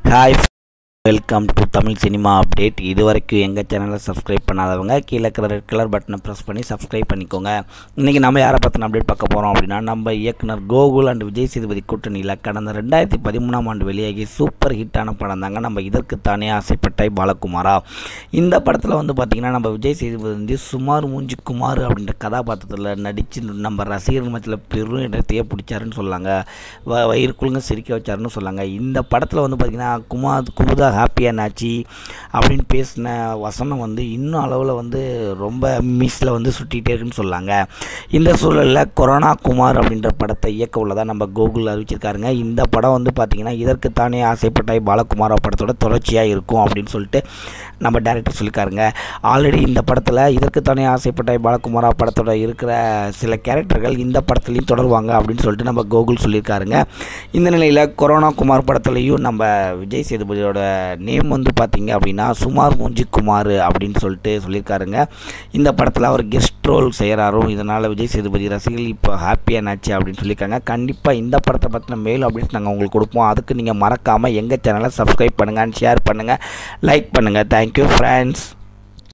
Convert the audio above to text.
hi welcome to Tamil cinema update இது வரைக்கும் எங்கள் சேனலை சப்ஸ்கிரைப் பண்ணாதவங்க கீழே இருக்கிற ரெட் கலர் பட்டனை ப்ரெஸ் பண்ணி சப்ஸ்கிரைப் பண்ணிக்கோங்க இன்றைக்கி நம்ம யாரை பற்றின அப்டேட் பார்க்க போகிறோம் அப்படின்னா நம்ம இயக்குனர் கோகுல் அண்ட் விஜய் சேதுபதி கூட்டணியில் கடந்த ரெண்டாயிரத்தி பதிமூணாம் ஆண்டு வெளியாகி சூப்பர் ஹிட்டான படம் தாங்க நம்ம இதற்கு தானே ஆசைப்பட்டாய் பாலகுமாரா இந்த படத்தில் வந்து பார்த்திங்கன்னா நம்ம விஜய் சேதுபதி வந்து சுமார் மூஞ்சி குமார் அப்படின்ற கதாபாத்திரத்தில் நடித்து நம்ம ரசிகர்கள் மத்தியில் பெரும் இடத்தையே பிடிச்சாருன்னு சொல்லாங்க வ வயிறுக்குள்ளுங்க சிரிக்க வச்சாருன்னு சொல்லாங்க இந்த படத்தில் வந்து பார்த்திங்கன்னா குமார் குமுதா ஹாப்பியாக நாச்சி அப்படின்னு பேசின வசனம் வந்து இன்னும் அளவில் வந்து ரொம்ப மிஸ்ஸில் வந்து சுட்டிகிட்டே இருக்குன்னு சொல்லாங்க இந்த சூழலில் கொரோனா குமார் அப்படின்ற படத்தை இயக்க உள்ளதாக நம்ம கூகுள் அறிவிச்சிருக்காருங்க இந்த படம் வந்து பார்த்திங்கன்னா இதற்குத்தானே ஆசைப்பட்டாய் பாலகுமாரா படத்தோட தொடர்ச்சியாக இருக்கும் அப்படின்னு சொல்லிட்டு நம்ம டேரக்டர் சொல்லியிருக்காருங்க ஆல்ரெடி இந்த படத்தில் இதற்குத்தானே ஆசைப்பட்டாய் பாலகுமாரா படத்தோட இருக்கிற சில கேரக்டர்கள் இந்த படத்துலையும் தொடருவாங்க அப்படின்னு சொல்லிட்டு நம்ம கூகுள் சொல்லியிருக்காருங்க இந்த நிலையில் கொரோனா குமார் படத்துலையும் நம்ம விஜய் சேதுபதியோட நேம் வந்து பார்த்தீங்க அப்படின்னா சுமார் மூஞ்சி குமார் அப்படின்னு சொல்லிட்டு சொல்லியிருக்காருங்க இந்த படத்தில் அவர் கெஸ்ட் ரோல் செய்கிறாரும் இதனால் விஜய் சேதுபதி ரசிகர்கள் இப்போ ஹாப்பியாக நாச்சு அப்படின்னு சொல்லியிருக்காங்க கண்டிப்பாக இந்த படத்தை பற்றின மெயில் அப்டேட்ஸ் நாங்கள் உங்களுக்கு கொடுப்போம் அதுக்கு நீங்கள் மறக்காமல் எங்கள் சேனலை சப்ஸ்கிரைப் பண்ணுங்கள் ஷேர் பண்ணுங்கள் லைக் பண்ணுங்கள் தேங்க்யூ ஃப்ரெண்ட்ஸ்